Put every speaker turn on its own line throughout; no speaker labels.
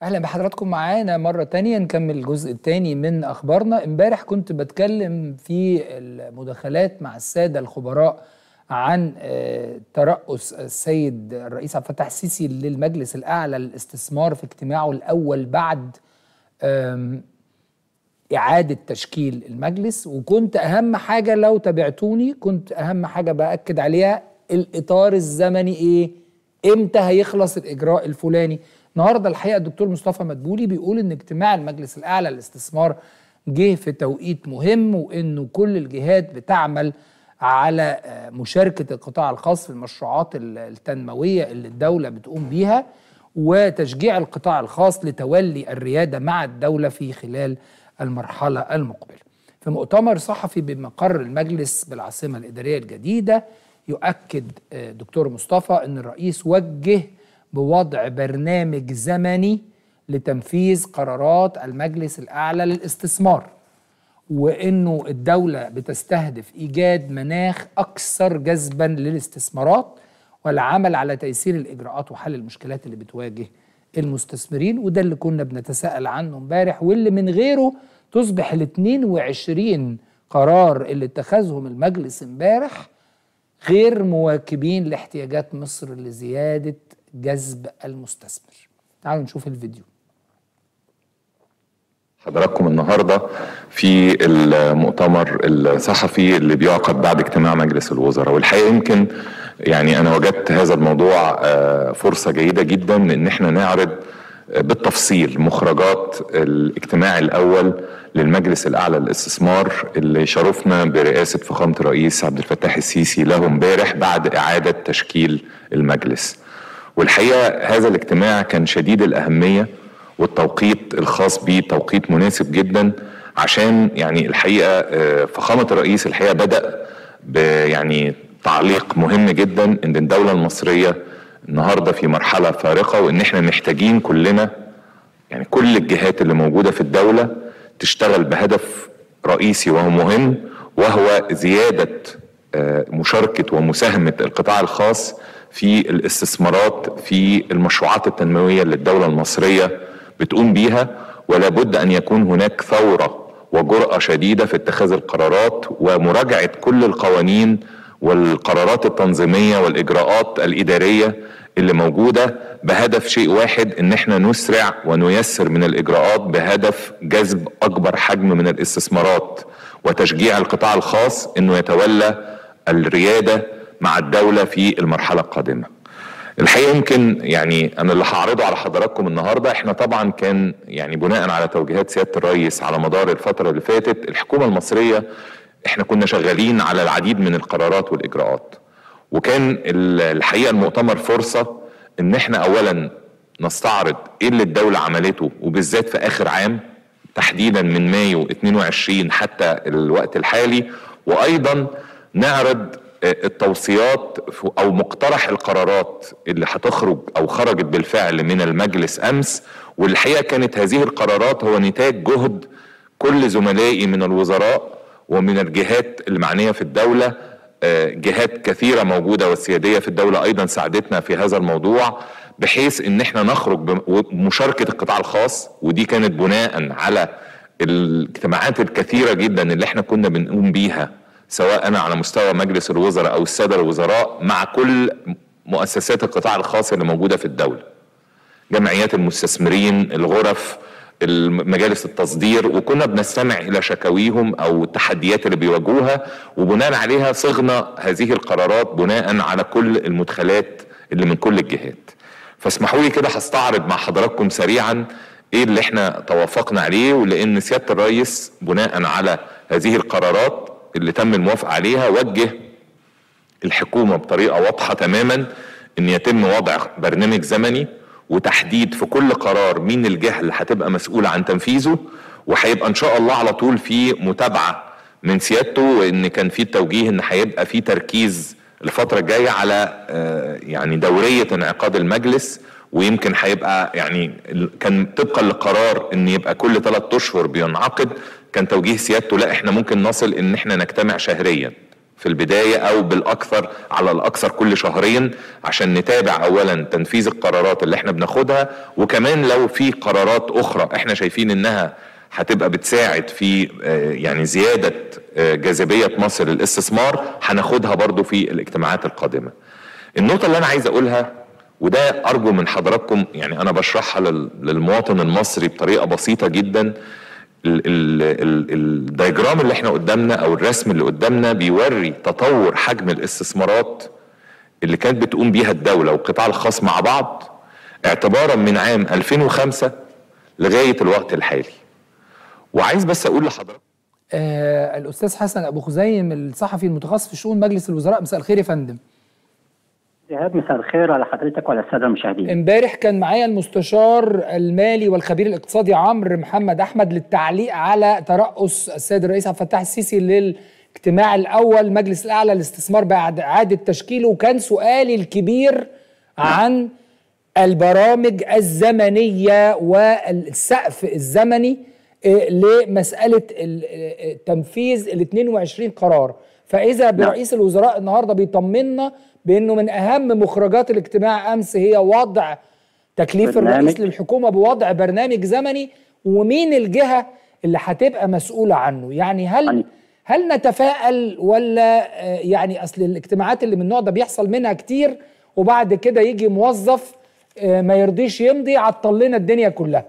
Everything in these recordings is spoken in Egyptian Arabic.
اهلا بحضراتكم معانا مره تانية نكمل الجزء الثاني من اخبارنا امبارح كنت بتكلم في المداخلات مع الساده الخبراء عن آه، ترأس السيد الرئيس عبد الفتاح السيسي للمجلس الاعلى للاستثمار في اجتماعه الاول بعد آم، إعادة تشكيل المجلس وكنت أهم حاجة لو تابعتوني كنت أهم حاجة بأكد عليها الإطار الزمني إيه؟ إمتى هيخلص الإجراء الفلاني؟ النهاردة الحقيقة الدكتور مصطفى مدبولي بيقول إن اجتماع المجلس الأعلى للاستثمار جه في توقيت مهم وإنه كل الجهات بتعمل على آه، مشاركة القطاع الخاص في المشروعات ال- التنموية اللي الدولة بتقوم بيها وتشجيع القطاع الخاص لتولي الريادة مع الدولة في خلال المرحلة المقبلة في مؤتمر صحفي بمقر المجلس بالعاصمة الإدارية الجديدة يؤكد آه، دكتور مصطفى أن الرئيس وجه بوضع برنامج زمني لتنفيذ قرارات المجلس الأعلى للاستثمار وانه الدوله بتستهدف ايجاد مناخ اكثر جذبا للاستثمارات والعمل على تيسير الاجراءات وحل المشكلات اللي بتواجه المستثمرين وده اللي كنا بنتساءل عنه امبارح واللي من غيره تصبح ال 22 قرار اللي اتخذهم المجلس امبارح غير مواكبين لاحتياجات مصر لزياده جذب المستثمر. تعالوا نشوف الفيديو.
حضراتكم النهارده في المؤتمر الصحفي اللي بيعقد بعد اجتماع مجلس الوزراء والحقيقه يمكن يعني انا وجدت هذا الموضوع آه، فرصه جيده جدا ان احنا نعرض آه، بالتفصيل مخرجات الاجتماع الاول للمجلس الاعلى للاستثمار اللي شرفنا برئاسه فخامه الرئيس عبد الفتاح السيسي له امبارح بعد اعاده تشكيل المجلس. والحقيقه هذا الاجتماع كان شديد الاهميه والتوقيت الخاص بيه توقيت مناسب جدا عشان يعني الحقيقه آه، فخامه الرئيس الحقيقه بدا يعني تعليق مهم جدا ان الدوله المصريه النهارده في مرحله فارقه وان احنا محتاجين كلنا يعني كل الجهات اللي موجوده في الدوله تشتغل بهدف رئيسي وهو مهم وهو زياده آه، مشاركه ومساهمه القطاع الخاص في الاستثمارات في المشروعات التنمويه اللي الدوله المصريه بتقوم بيها ولا بد ان يكون هناك ثوره وجرأة شديدة في اتخاذ القرارات ومراجعة كل القوانين والقرارات التنظيمية والإجراءات الإدارية اللي موجودة بهدف شيء واحد إن احنا نسرع ونيسر من الإجراءات بهدف جذب أكبر حجم من الاستثمارات وتشجيع القطاع الخاص إنه يتولى الريادة مع الدولة في المرحلة القادمة الحقيقه يمكن يعني انا اللي هعرضه على حضراتكم النهارده احنا طبعا كان يعني بناء على توجيهات سياده الرئيس على مدار الفتره اللي فاتت الحكومه المصريه احنا كنا شغالين على العديد من القرارات والاجراءات وكان ال- الحقيقه المؤتمر فرصه ان احنا اولا نستعرض ايه اللي الدوله عملته وبالذات في اخر عام تحديدا من مايو 22 حتى الوقت الحالي وايضا نعرض التوصيات ف- او مقترح القرارات اللي هتخرج او خرجت بالفعل من المجلس امس والحقيقه كانت هذه القرارات هو نتاج جهد كل زملائي من الوزراء ومن الجهات المعنيه في الدوله آه، جهات كثيره موجوده والسياديه في الدوله ايضا ساعدتنا في هذا الموضوع بحيث ان احنا نخرج بمشاركه القطاع الخاص ودي كانت بناء على الاجتماعات الكثيره جدا اللي احنا كنا بنقوم بيها سواء على مستوى مجلس الوزراء او الساده الوزراء مع كل مؤسسات القطاع الخاص اللي موجوده في الدوله. جمعيات المستثمرين، الغرف، مجالس التصدير وكنا بنستمع الى شكاويهم او التحديات اللي بيواجهوها وبناء عليها صغنا هذه القرارات بناء على كل المدخلات اللي من كل الجهات. فاسمحوا لي كده هستعرض مع حضراتكم سريعا ايه اللي احنا توافقنا عليه ولان سياده الرئيس بناء على هذه القرارات اللي تم الموافقه عليها وجه الحكومه بطريقه واضحه تماما ان يتم وضع برنامج زمني وتحديد في كل قرار مين الجهه اللي هتبقى مسؤوله عن تنفيذه وهيبقى ان شاء الله على طول في متابعه من سيادته وان كان في توجيه ان هيبقى في تركيز الفتره الجايه على آه، يعني دوريه انعقاد المجلس ويمكن هيبقى يعني ال- كان طبقا لقرار ان يبقى كل ثلاث اشهر بينعقد كان توجيه سيادته لا احنا ممكن نصل ان احنا نجتمع شهريا في البداية أو بالأكثر على الأكثر كل شهرين عشان نتابع أولا تنفيذ القرارات اللي احنا بناخدها وكمان لو في قرارات أخرى احنا شايفين إنها هتبقى بتساعد في يعني زيادة جاذبية مصر للاستثمار هناخدها برضو في الاجتماعات القادمة النقطة اللي أنا عايز أقولها وده أرجو من حضراتكم يعني أنا بشرحها للمواطن المصري بطريقة بسيطة جدا الدياجرام اللي احنا قدامنا او الرسم اللي قدامنا بيوري تطور حجم الاستثمارات اللي كانت بتقوم بيها الدولة والقطاع الخاص مع بعض اعتبارا من عام 2005 لغاية الوقت الحالي وعايز بس اقول لحضرتك
آه الاستاذ حسن ابو خزيم الصحفي المتخصص في شؤون مجلس الوزراء مساء الخير يا فندم
ايهاب مساء الخير على حضرتك وعلى الساده المشاهدين.
امبارح كان معايا المستشار المالي والخبير الاقتصادي عمرو محمد احمد للتعليق على ترأس السيد الرئيس عبد الفتاح السيسي للاجتماع الاول مجلس الاعلى للاستثمار بعد اعاده تشكيله وكان سؤالي الكبير عن البرامج الزمنيه والسقف الزمني لمساله تنفيذ ال 22 قرار فاذا برئيس الوزراء النهارده بيطمنا بانه من اهم مخرجات الاجتماع امس هي وضع تكليف برنامج. الرئيس للحكومه بوضع برنامج زمني ومين الجهه اللي هتبقى مسؤوله عنه يعني هل هل نتفائل ولا يعني اصل الاجتماعات اللي من النوع ده بيحصل منها كتير وبعد كده يجي موظف ما يرضيش يمضي عطل لنا الدنيا كلها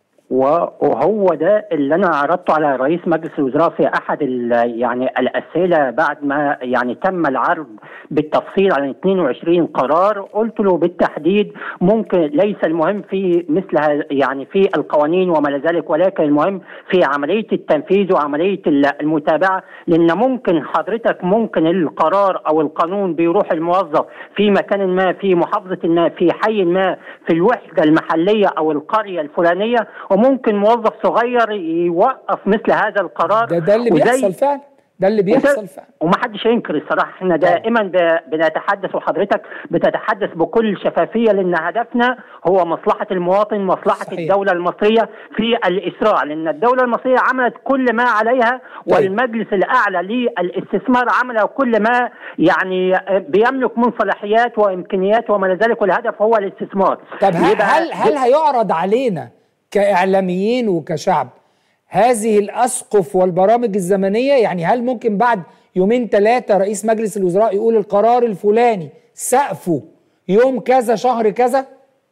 وهو ده اللي انا عرضته على رئيس مجلس الوزراء في احد يعني الاسئله بعد ما يعني تم العرض بالتفصيل عن 22 قرار قلت له بالتحديد ممكن ليس المهم في مثل يعني في القوانين وما ذلك ولكن المهم في عمليه التنفيذ وعمليه المتابعه لان ممكن حضرتك ممكن القرار او القانون بيروح الموظف في مكان ما في محافظه ما في حي ما في الوحده المحليه او القريه الفلانيه وممكن موظف صغير يوقف مثل هذا القرار
ده ده اللي بيحصل فعلا ده اللي بيحصل فعلا
ومحدش ينكر الصراحه احنا دائما بنتحدث وحضرتك بتتحدث بكل شفافيه لان هدفنا هو مصلحه المواطن مصلحه صحيح. الدوله المصريه في الاسراع لان الدوله المصريه عملت كل ما عليها طيب. والمجلس الاعلى للاستثمار عمل كل ما يعني بيملك من صلاحيات وامكانيات وما ذلك والهدف هو الاستثمار
طب هل هل هيعرض علينا كاعلاميين وكشعب هذه الاسقف والبرامج الزمنيه يعني هل ممكن بعد يومين ثلاثه رئيس مجلس الوزراء يقول القرار الفلاني سقفه يوم كذا شهر كذا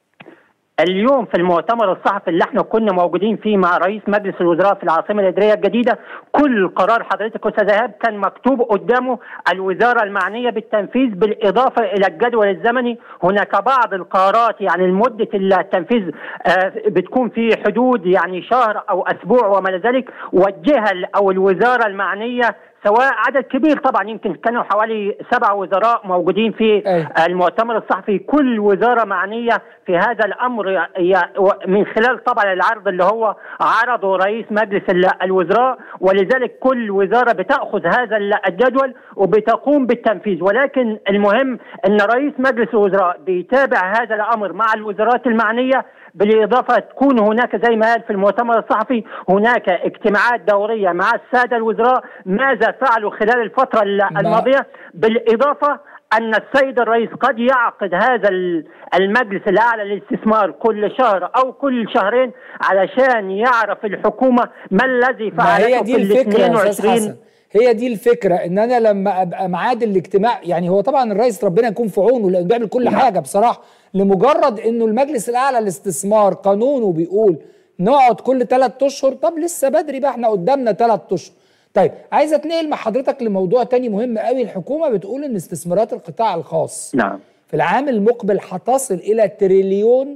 اليوم في المؤتمر الصحفي اللي احنا كنا موجودين فيه مع رئيس مجلس الوزراء في العاصمه الاداريه الجديده كل قرار حضرتك استاذ ايهاب كان مكتوب قدامه الوزاره المعنيه بالتنفيذ بالاضافه الى الجدول الزمني هناك بعض القرارات يعني مده التنفيذ آه بتكون في حدود يعني شهر او اسبوع وما ذلك والجهه او الوزاره المعنيه سواء عدد كبير طبعا يمكن كانوا حوالي سبع وزراء موجودين في أي. المؤتمر الصحفي كل وزاره معنيه في هذا الامر من خلال طبعا العرض اللي هو عرضه رئيس مجلس الوزراء ولذلك كل وزاره بتاخذ هذا الجدول وبتقوم بالتنفيذ ولكن المهم ان رئيس مجلس الوزراء بيتابع هذا الامر مع الوزارات المعنيه بالاضافه تكون هناك زي ما قال في المؤتمر الصحفي هناك اجتماعات دوريه مع الساده الوزراء ماذا فعلوا خلال الفتره الماضيه بالاضافه ان السيد الرئيس قد يعقد هذا المجلس الاعلى للاستثمار كل شهر او كل شهرين علشان يعرف الحكومه ما الذي فعلته
هي دي
في ال
الفكره يا
22
حسن. هي دي الفكره ان انا لما ابقى معاد الاجتماع يعني هو طبعا الرئيس ربنا يكون في عونه لانه بيعمل كل حاجه بصراحه لمجرد انه المجلس الاعلى للاستثمار قانونه بيقول نقعد كل ثلاث اشهر طب لسه بدري بقى احنا قدامنا ثلاث اشهر طيب عايز اتنقل مع حضرتك لموضوع تاني مهم قوي الحكومه بتقول ان استثمارات القطاع الخاص
نعم
في العام المقبل هتصل الى تريليون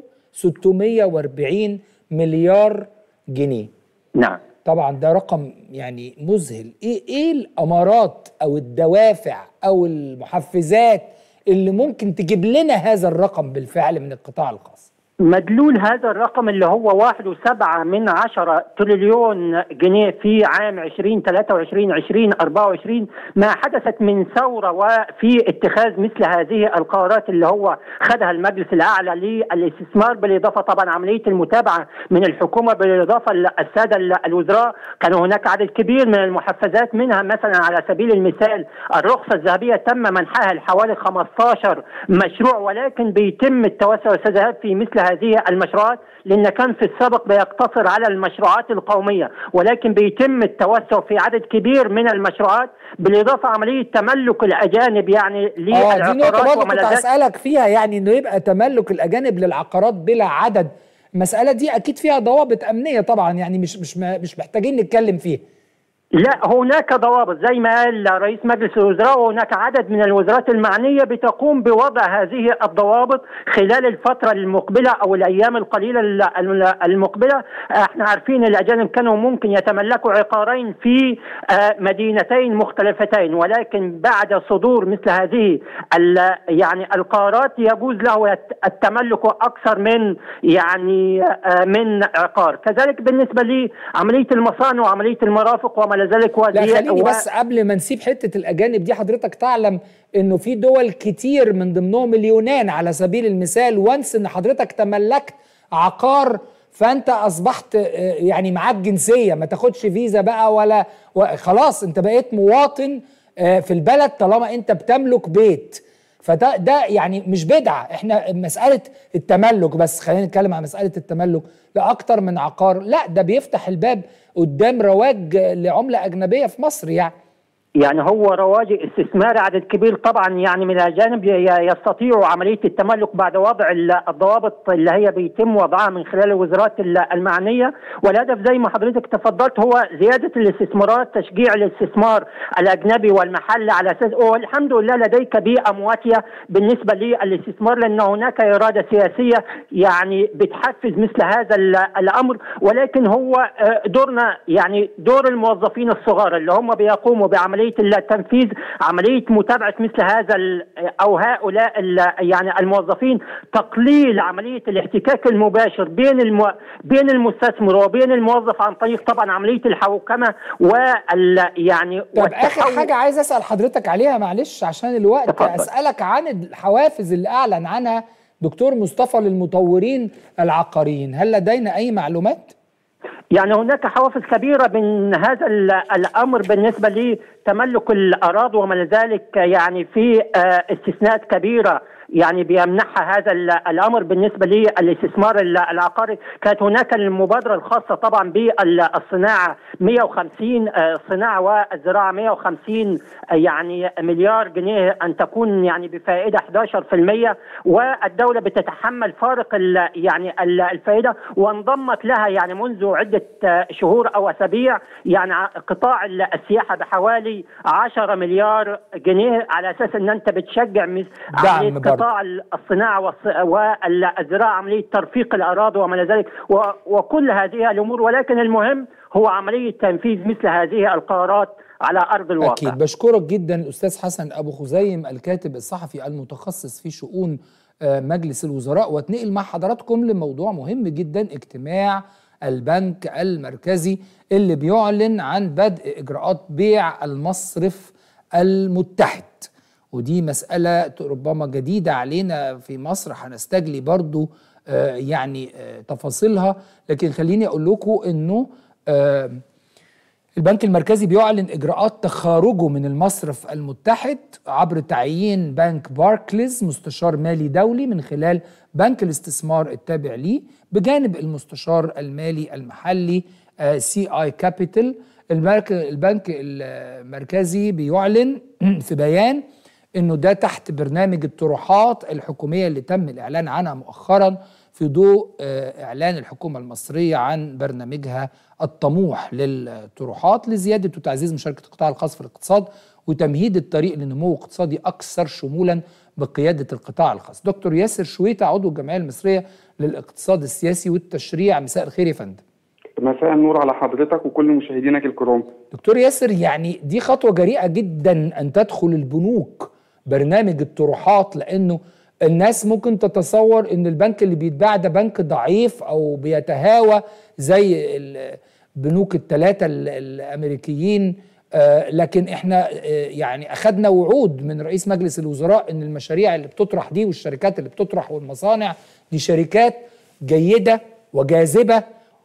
640 مليار جنيه
نعم
طبعا ده رقم يعني مذهل ايه ايه الامارات او الدوافع او المحفزات اللي ممكن تجيب لنا هذا الرقم بالفعل من القطاع الخاص
مدلول هذا الرقم اللي هو واحد وسبعة من عشرة تريليون جنيه في عام 2023 2024 ما حدثت من ثورة وفي اتخاذ مثل هذه القرارات اللي هو خدها المجلس الأعلى للاستثمار بالإضافة طبعا عملية المتابعة من الحكومة بالإضافة للسادة الوزراء كان هناك عدد كبير من المحفزات منها مثلا على سبيل المثال الرخصة الذهبية تم منحها لحوالي 15 مشروع ولكن بيتم التوسع أستاذ في مثل هذه المشروعات لان كان في السابق بيقتصر على المشروعات القوميه ولكن بيتم التوسع في عدد كبير من المشروعات بالاضافه عمليه تملك الاجانب يعني
للعقارات دي نقطه برضه كنت هسالك فيها يعني انه يبقى تملك الاجانب للعقارات بلا عدد المساله دي اكيد فيها ضوابط امنيه طبعا يعني مش مش مش محتاجين نتكلم فيها
لا هناك ضوابط زي ما قال رئيس مجلس الوزراء وهناك عدد من الوزارات المعنيه بتقوم بوضع هذه الضوابط خلال الفتره المقبله او الايام القليله المقبله احنا عارفين الاجانب كانوا ممكن يتملكوا عقارين في مدينتين مختلفتين ولكن بعد صدور مثل هذه يعني القرارات يجوز له التملك اكثر من يعني من عقار كذلك بالنسبه لعمليه المصانع وعمليه المرافق وما ذلك
لا خليني و... بس قبل ما نسيب حته الاجانب دي حضرتك تعلم انه في دول كتير من ضمنهم اليونان على سبيل المثال وانس ان حضرتك تملكت عقار فانت اصبحت يعني معاك جنسيه ما تاخدش فيزا بقى ولا خلاص انت بقيت مواطن في البلد طالما انت بتملك بيت فده ده يعني مش بدعه احنا مساله التملك بس خلينا نتكلم عن مساله التملك لاكتر من عقار لا ده بيفتح الباب قدام رواج لعمله اجنبيه في مصر يعني
يعني هو رواج استثماري عدد كبير طبعا يعني من الاجانب يستطيعوا عمليه التملك بعد وضع الضوابط اللي هي بيتم وضعها من خلال الوزارات المعنيه والهدف زي ما حضرتك تفضلت هو زياده الاستثمارات تشجيع الاستثمار الاجنبي والمحلي على اساس والحمد لله لديك بيئه مواتيه بالنسبه للاستثمار لان هناك اراده سياسيه يعني بتحفز مثل هذا الامر ولكن هو دورنا يعني دور الموظفين الصغار اللي هم بيقوموا بعمليه عمليه التنفيذ عمليه متابعه مثل هذا او هؤلاء يعني الموظفين تقليل عمليه الاحتكاك المباشر بين المو بين المستثمر وبين الموظف عن طريق طبعا عمليه الحوكمه وال يعني
طب اخر حاجه عايز اسال حضرتك عليها معلش عشان الوقت تفضل. اسالك عن الحوافز اللي اعلن عنها دكتور مصطفى للمطورين العقاريين هل لدينا اي معلومات
يعني هناك حوافز كبيرة من هذا الأمر بالنسبة لتملك الأراضي وما ذلك يعني في استثناءات كبيرة يعني بيمنحها هذا الامر بالنسبه للاستثمار العقاري كانت هناك المبادره الخاصه طبعا بالصناعه 150 صناعه والزراعه 150 يعني مليار جنيه ان تكون يعني بفائده 11% والدوله بتتحمل فارق يعني الفائده وانضمت لها يعني منذ عده شهور او اسابيع يعني قطاع السياحه بحوالي 10 مليار جنيه على اساس ان انت بتشجع
دعم
قطاع الصناعه والزراعه عمليه ترفيق الاراضي وما الى ذلك وكل هذه الامور ولكن المهم هو عمليه تنفيذ مثل هذه القرارات على ارض الواقع.
اكيد بشكرك جدا الاستاذ حسن ابو خزيم الكاتب الصحفي المتخصص في شؤون مجلس الوزراء واتنقل مع حضراتكم لموضوع مهم جدا اجتماع البنك المركزي اللي بيعلن عن بدء اجراءات بيع المصرف المتحد ودي مسألة ربما جديدة علينا في مصر هنستجلي برضو آه يعني آه تفاصيلها لكن خليني أقول لكم أنه آه البنك المركزي بيعلن إجراءات تخارجه من المصرف المتحد عبر تعيين بنك باركليز مستشار مالي دولي من خلال بنك الاستثمار التابع ليه بجانب المستشار المالي المحلي سي اي كابيتال البنك المركزي بيعلن في بيان انه ده تحت برنامج الطروحات الحكوميه اللي تم الاعلان عنها مؤخرا في ضوء اعلان الحكومه المصريه عن برنامجها الطموح للطروحات لزياده وتعزيز مشاركه القطاع الخاص في الاقتصاد وتمهيد الطريق لنمو اقتصادي اكثر شمولا بقياده القطاع الخاص. دكتور ياسر شويته عضو الجمعيه المصريه للاقتصاد السياسي والتشريع مساء الخير يا فندم.
مساء النور على حضرتك وكل مشاهدينك الكرام.
دكتور ياسر يعني دي خطوه جريئه جدا ان تدخل البنوك برنامج الطروحات لانه الناس ممكن تتصور ان البنك اللي بيتباع ده بنك ضعيف او بيتهاوى زي البنوك الثلاثه الامريكيين آه لكن احنا آه يعني اخذنا وعود من رئيس مجلس الوزراء ان المشاريع اللي بتطرح دي والشركات اللي بتطرح والمصانع دي شركات جيده وجاذبه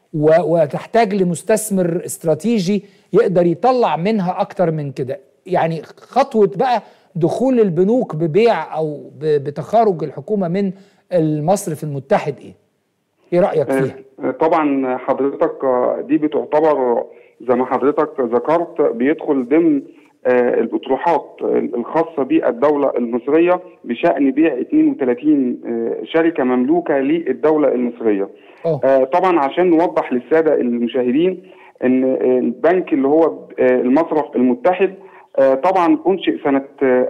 وتحتاج لمستثمر استراتيجي يقدر يطلع منها اكتر من كده يعني خطوه بقى دخول البنوك ببيع او بتخارج الحكومه من المصرف المتحد ايه ايه رايك فيها
طبعا حضرتك دي بتعتبر زي ما حضرتك ذكرت بيدخل ضمن الاطروحات الخاصه بالدوله المصريه بشان بيع 32 شركه مملوكه للدوله المصريه. أوه. طبعا عشان نوضح للساده المشاهدين ان البنك اللي هو المصرف المتحد طبعا انشئ سنه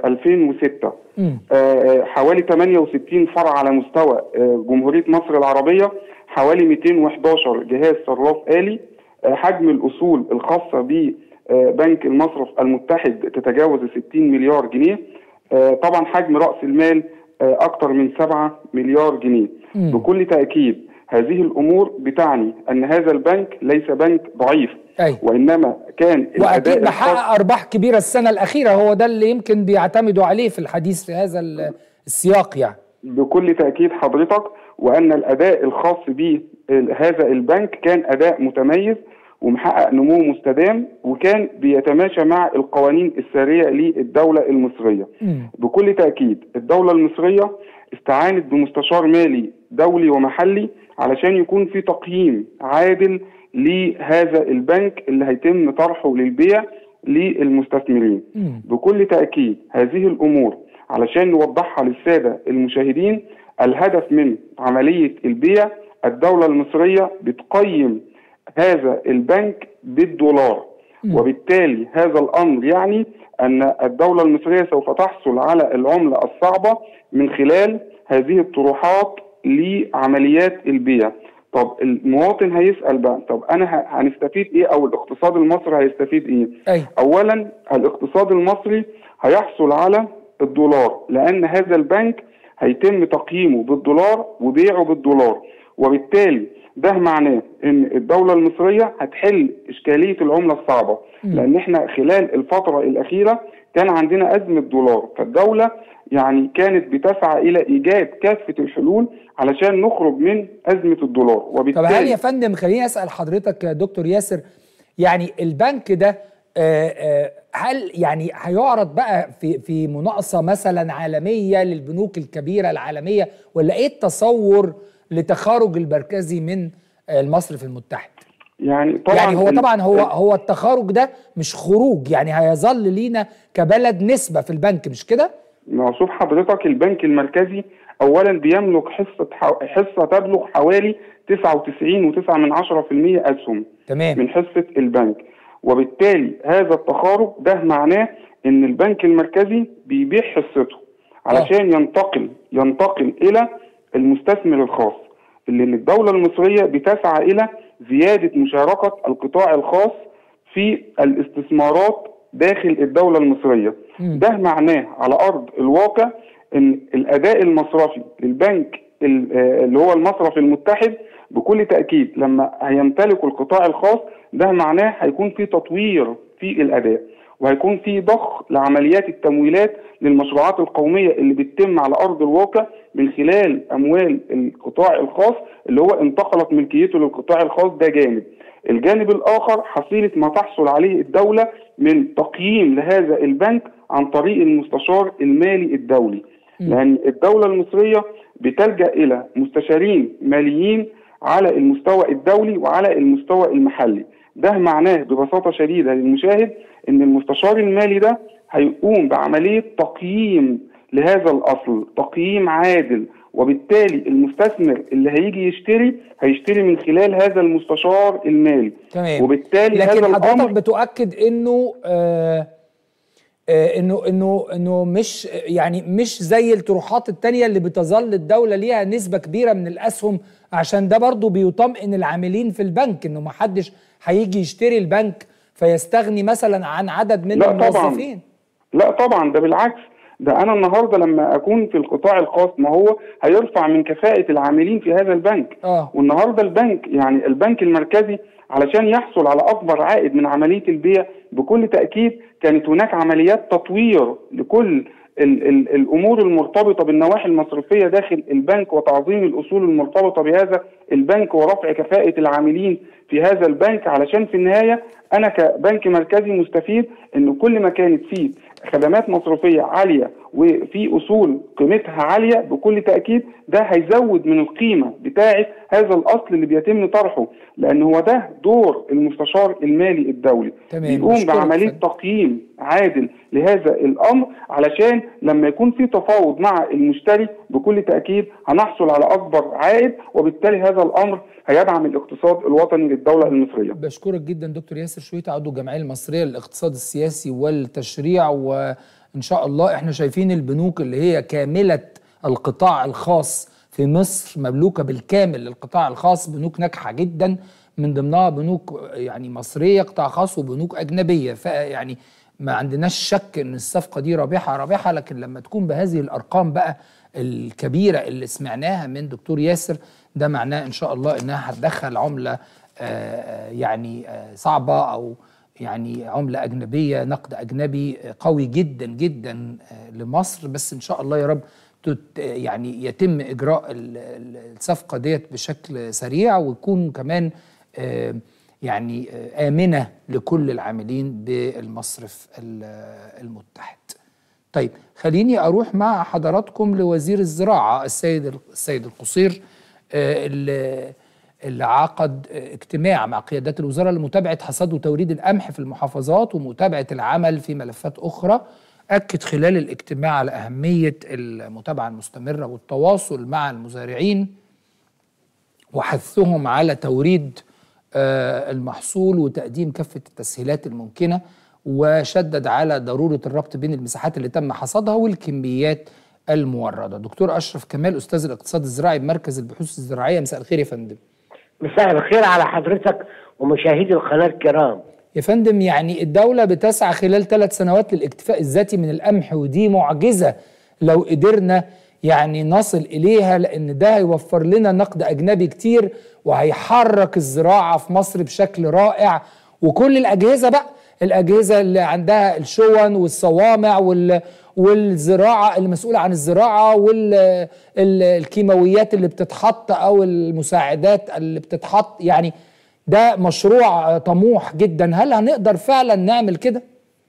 2006 حوالي 68 فرع على مستوى جمهوريه مصر العربيه حوالي 211 جهاز صراف آلي حجم الأصول الخاصة ببنك المصرف المتحد تتجاوز 60 مليار جنيه طبعا حجم رأس المال أكثر من 7 مليار جنيه م. بكل تأكيد هذه الأمور بتعني أن هذا البنك ليس بنك ضعيف
أي.
وإنما كان
وأكيد محقق أرباح كبيرة السنة الأخيرة هو ده اللي يمكن بيعتمدوا عليه في الحديث في هذا السياق يعني
بكل تأكيد حضرتك وأن الأداء الخاص به هذا البنك كان أداء متميز ومحقق نمو مستدام وكان بيتماشى مع القوانين السارية للدولة المصرية
م.
بكل تأكيد الدولة المصرية استعانت بمستشار مالي دولي ومحلي علشان يكون في تقييم عادل لهذا البنك اللي هيتم طرحه للبيع للمستثمرين
م.
بكل تأكيد هذه الأمور علشان نوضحها للسادة المشاهدين الهدف من عملية البيع الدولة المصرية بتقيم هذا البنك بالدولار
م.
وبالتالي هذا الأمر يعني أن الدولة المصرية سوف تحصل على العملة الصعبة من خلال هذه الطروحات لعمليات البيع طب المواطن هيسأل بقى طب أنا هنستفيد إيه أو الاقتصاد المصري هيستفيد إيه
أي.
أولا الاقتصاد المصري هيحصل على الدولار لأن هذا البنك هيتم تقييمه بالدولار وبيعه بالدولار وبالتالي ده معناه ان الدوله المصريه هتحل اشكاليه العمله الصعبه
م.
لان احنا خلال الفتره الاخيره كان عندنا ازمه دولار فالدوله يعني كانت بتسعى الى ايجاد كافه الحلول علشان نخرج من ازمه الدولار
طب
وبالتالي
هل يا فندم خليني اسال حضرتك يا دكتور ياسر يعني البنك ده آه، آه، هل يعني هيعرض بقى في في مناقصه مثلا عالميه للبنوك الكبيره العالميه ولا ايه التصور لتخارج المركزي من آه، المصرف المتحد؟
يعني طبعا
يعني هو
ال-
طبعا هو هو التخارج ده مش خروج يعني هيظل لينا كبلد نسبه في البنك مش كده؟
ما هو شوف حضرتك البنك المركزي اولا بيملك حصه ح- حصه تبلغ حوالي 99.9 من 10% اسهم
تمام
من حصه البنك وبالتالي هذا التخارج ده معناه ان البنك المركزي بيبيع حصته علشان ينتقل ينتقل الى المستثمر الخاص اللي الدوله المصريه بتسعى الى زياده مشاركه القطاع الخاص في الاستثمارات داخل الدوله المصريه
مم.
ده معناه على ارض الواقع ان الاداء المصرفي للبنك ال- آه، اللي هو المصرف المتحد بكل تاكيد لما هيمتلك القطاع الخاص ده معناه هيكون في تطوير في الاداء وهيكون في ضخ لعمليات التمويلات للمشروعات القوميه اللي بتتم على ارض الواقع من خلال اموال القطاع الخاص اللي هو انتقلت ملكيته للقطاع الخاص ده جانب. الجانب الاخر حصيله ما تحصل عليه الدوله من تقييم لهذا البنك عن طريق المستشار المالي الدولي. لان الدوله المصريه بتلجا الى مستشارين ماليين على المستوى الدولي وعلى المستوى المحلي. ده معناه ببساطه شديده للمشاهد ان المستشار المالي ده هيقوم بعمليه تقييم لهذا الاصل، تقييم عادل وبالتالي المستثمر اللي هيجي يشتري هيشتري من خلال هذا المستشار المالي
تمام
وبالتالي
لكن
هذا
حضرتك
الامر
بتؤكد انه آه آه انه انه انه مش يعني مش زي الطروحات التانية اللي بتظل الدولة ليها نسبة كبيرة من الاسهم عشان ده برضو بيطمئن العاملين في البنك انه ما حدش هيجي يشتري البنك فيستغني مثلا عن عدد من
لا طبعا
الموظفين
لا طبعا ده بالعكس ده انا النهارده لما اكون في القطاع الخاص ما هو هيرفع من كفاءه العاملين في هذا البنك
اه
والنهارده البنك يعني البنك المركزي علشان يحصل على اكبر عائد من عمليه البيع بكل تاكيد كانت هناك عمليات تطوير لكل ال ال الامور المرتبطه بالنواحي المصرفيه داخل البنك وتعظيم الاصول المرتبطه بهذا البنك ورفع كفاءه العاملين في هذا البنك علشان في النهايه انا كبنك مركزي مستفيد ان كل ما كانت فيه خدمات مصرفيه عاليه وفي اصول قيمتها عاليه بكل تاكيد ده هيزود من القيمه بتاعه هذا الاصل اللي بيتم طرحه لان هو ده دور المستشار المالي الدولي
تمام.
بيقوم
بشكرك
بعمليه
فندم.
تقييم عادل لهذا الامر علشان لما يكون في تفاوض مع المشتري بكل تاكيد هنحصل على اكبر عائد وبالتالي هذا الامر هيدعم الاقتصاد الوطني للدوله المصريه
بشكرك جدا دكتور ياسر شويته عضو الجمعيه المصريه للاقتصاد السياسي والتشريع وان شاء الله احنا شايفين البنوك اللي هي كامله القطاع الخاص في مصر مملوكه بالكامل للقطاع الخاص بنوك ناجحه جدا من ضمنها بنوك يعني مصريه قطاع خاص وبنوك اجنبيه فيعني ما عندناش شك ان الصفقه دي رابحه رابحه لكن لما تكون بهذه الارقام بقى الكبيره اللي سمعناها من دكتور ياسر ده معناه ان شاء الله انها هتدخل عمله آه، يعني آه، صعبه او يعني عمله اجنبيه نقد اجنبي قوي جدا جدا آه، لمصر بس ان شاء الله يا رب تت يعني يتم اجراء ال- ال- الصفقه ديت بشكل سريع ويكون كمان آه، يعني آه، امنه لكل العاملين بالمصرف ال- المتحد. طيب خليني اروح مع حضراتكم لوزير الزراعه السيد السيد القصير آه، اللي اللي عقد آه، اجتماع مع قيادات الوزاره لمتابعه حصاد وتوريد القمح في المحافظات ومتابعه العمل في ملفات اخرى اكد خلال الاجتماع على اهميه المتابعه المستمره والتواصل مع المزارعين وحثهم على توريد آه، المحصول وتقديم كافة التسهيلات الممكنة وشدد على ضرورة الربط بين المساحات اللي تم حصادها والكميات الموردة دكتور أشرف كمال أستاذ الاقتصاد الزراعي بمركز البحوث الزراعية مساء الخير يا فندم
مساء الخير على حضرتك ومشاهدي القناة الكرام
يا فندم يعني الدولة بتسعى خلال ثلاث سنوات للاكتفاء الذاتي من القمح ودي معجزة لو قدرنا يعني نصل إليها لأن ده هيوفر لنا نقد أجنبي كتير وهيحرك الزراعة في مصر بشكل رائع وكل الأجهزة بقى الأجهزة اللي عندها الشون والصوامع وال والزراعة المسؤولة عن الزراعة والكيماويات اللي بتتحط أو المساعدات اللي بتتحط يعني ده مشروع طموح جدا هل هنقدر فعلا نعمل كده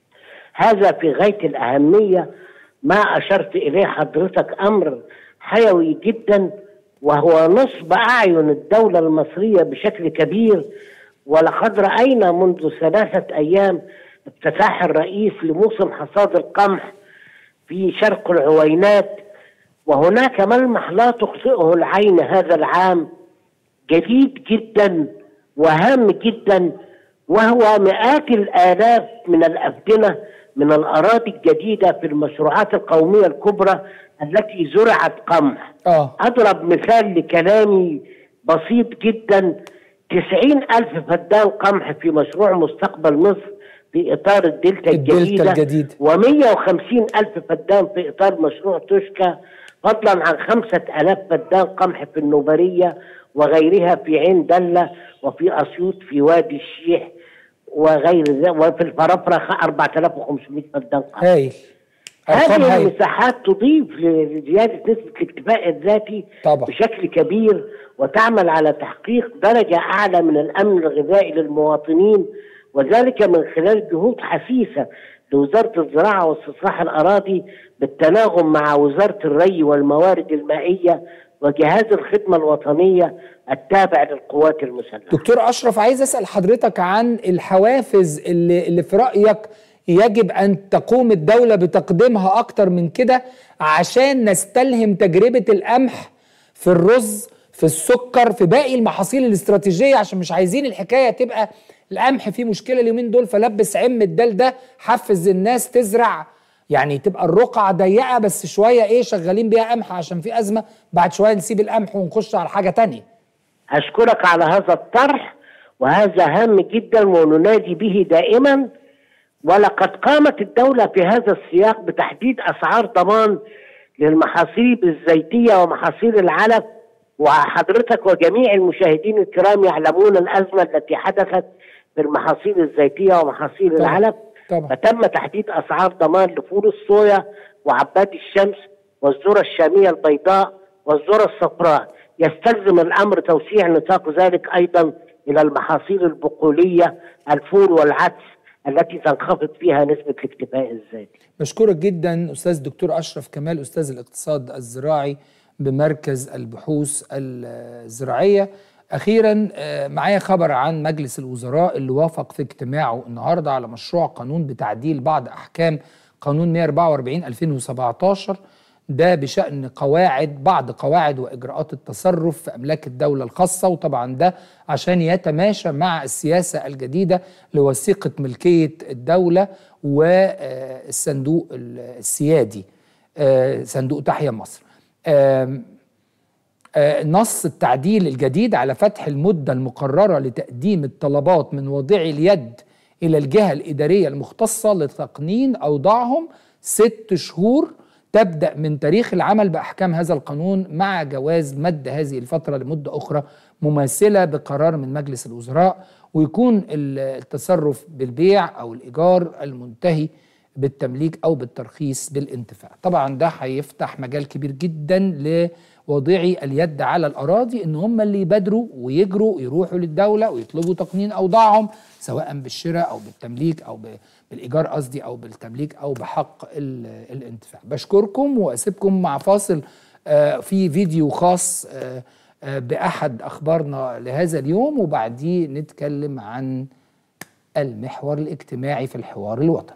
هذا في غاية الأهمية ما أشرت إليه حضرتك أمر حيوي جدا وهو نصب أعين الدولة المصرية بشكل كبير ولقد رأينا منذ ثلاثة أيام افتتاح الرئيس لموسم حصاد القمح في شرق العوينات وهناك ملمح لا تخطئه العين هذا العام جديد جدا وهام جدا وهو مئات الالاف من الافدنه من الاراضي الجديده في المشروعات القوميه الكبرى التي زرعت قمح
اه
اضرب مثال لكلامي بسيط جدا تسعين ألف فدان قمح في مشروع مستقبل مصر في إطار الدلتا
الدلتا
الجديدة
الجديد.
ومية وخمسين ألف فدان في إطار مشروع توشكا فضلا عن خمسة ألاف فدان قمح في النوبرية وغيرها في عين دلة وفي أسيوط في وادي الشيح وغير ذلك وفي الفرافرة 4500 فدان قمح
هايل ارقام
هذه
هايل
المساحات تضيف لزيادة نسبة الاكتفاء الذاتي
طبعا.
بشكل كبير وتعمل على تحقيق درجة أعلى من الأمن الغذائي للمواطنين وذلك من خلال جهود حثيثة لوزارة الزراعة واستصلاح الأراضي بالتناغم مع وزارة الري والموارد المائية وجهاز الخدمة الوطنية التابع للقوات المسلحة
دكتور اشرف عايز اسال حضرتك عن الحوافز اللي, اللي في رايك يجب ان تقوم الدوله بتقديمها اكتر من كده عشان نستلهم تجربه القمح في الرز في السكر في باقي المحاصيل الاستراتيجيه عشان مش عايزين الحكايه تبقى القمح فيه مشكله اليومين دول فلبس عم الدال ده حفز الناس تزرع يعني تبقى الرقعة ضيقة بس شوية ايه شغالين بيها قمح عشان في أزمة بعد شوية نسيب القمح ونخش على حاجة تانية
أشكرك على هذا الطرح وهذا هام جدا وننادي به دائما ولقد قامت الدولة في هذا السياق بتحديد أسعار ضمان للمحاصيل الزيتية ومحاصيل العلف وحضرتك وجميع المشاهدين الكرام يعلمون الأزمة التي حدثت في المحاصيل الزيتية ومحاصيل
طبعا.
العلف
طبعا
فتم تحديد أسعار ضمان لفول الصويا وعباد الشمس والذرة الشامية البيضاء والذرة الصفراء يستلزم الأمر توسيع نطاق ذلك أيضا إلى المحاصيل البقولية الفول والعدس التي تنخفض فيها نسبة الاكتفاء الذاتي
بشكرك جدا استاذ دكتور اشرف كمال استاذ الاقتصاد الزراعي بمركز البحوث الزراعيه اخيرا آه، معايا خبر عن مجلس الوزراء اللي وافق في اجتماعه النهارده على مشروع قانون بتعديل بعض احكام قانون 144 2017 ده بشأن قواعد بعض قواعد وإجراءات التصرف في أملاك الدولة الخاصة وطبعا ده عشان يتماشى مع السياسة الجديدة لوثيقة ملكية الدولة والصندوق السيادي آه، صندوق تحيا مصر آم، آه، نص التعديل الجديد على فتح المدة المقررة لتقديم الطلبات من واضعي اليد إلى الجهة الإدارية المختصة لتقنين أوضاعهم ست شهور تبدأ من تاريخ العمل بأحكام هذا القانون مع جواز مد هذه الفترة لمدة أخرى مماثلة بقرار من مجلس الوزراء ويكون التصرف بالبيع أو الإيجار المنتهي بالتمليك او بالترخيص بالانتفاع طبعا ده هيفتح مجال كبير جدا لوضعي اليد على الاراضي ان هم اللي يبادروا ويجروا يروحوا للدوله ويطلبوا تقنين اوضاعهم سواء بالشراء او بالتمليك او ب- بالايجار قصدي او بالتمليك او بحق ال- الانتفاع بشكركم واسيبكم مع فاصل آه، في فيديو خاص آه، آه، باحد اخبارنا لهذا اليوم وبعديه نتكلم عن المحور الاجتماعي في الحوار الوطني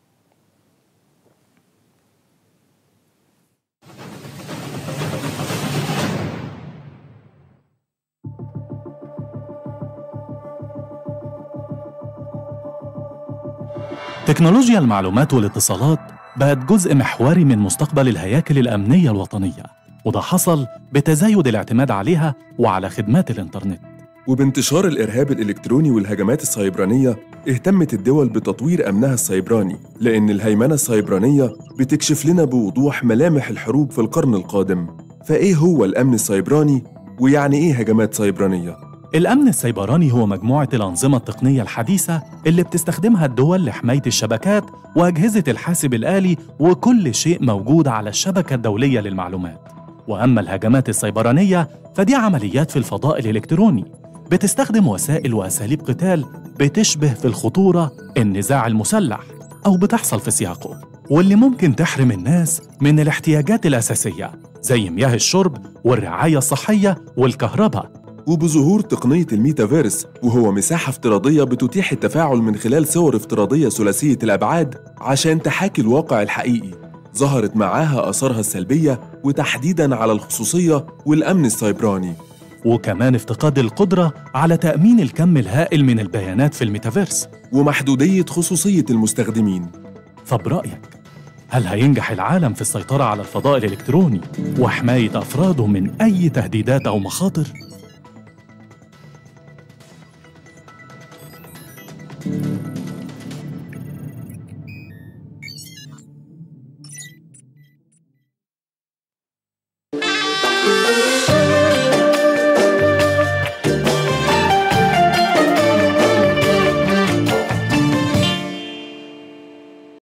تكنولوجيا المعلومات والاتصالات بقت جزء محوري من مستقبل الهياكل الأمنية الوطنية وده حصل بتزايد الاعتماد عليها وعلى خدمات الإنترنت
وبانتشار الإرهاب الإلكتروني والهجمات السيبرانية اهتمت الدول بتطوير أمنها السيبراني لأن الهيمنة السيبرانية بتكشف لنا بوضوح ملامح الحروب في القرن القادم فإيه هو الأمن السيبراني ويعني إيه هجمات سيبرانية؟
الأمن السيبراني هو مجموعة الأنظمة التقنية الحديثة اللي بتستخدمها الدول لحماية الشبكات وأجهزة الحاسب الآلي وكل شيء موجود على الشبكة الدولية للمعلومات وأما الهجمات السيبرانية فدي عمليات في الفضاء الإلكتروني بتستخدم وسائل وأساليب قتال بتشبه في الخطورة النزاع المسلح أو بتحصل في سياقه واللي ممكن تحرم الناس من الاحتياجات الأساسية زي مياه الشرب والرعاية الصحية والكهرباء
وبظهور تقنية الميتافيرس وهو مساحة افتراضية بتتيح التفاعل من خلال صور افتراضية ثلاثية الأبعاد عشان تحاكي الواقع الحقيقي ظهرت معاها آثارها السلبية وتحديداً على الخصوصية والأمن السيبراني
وكمان افتقاد القدرة على تأمين الكم الهائل من البيانات في الميتافيرس
ومحدودية خصوصية المستخدمين
فبرأيك هل هينجح العالم في السيطرة على الفضاء الإلكتروني وحماية أفراده من أي تهديدات أو مخاطر؟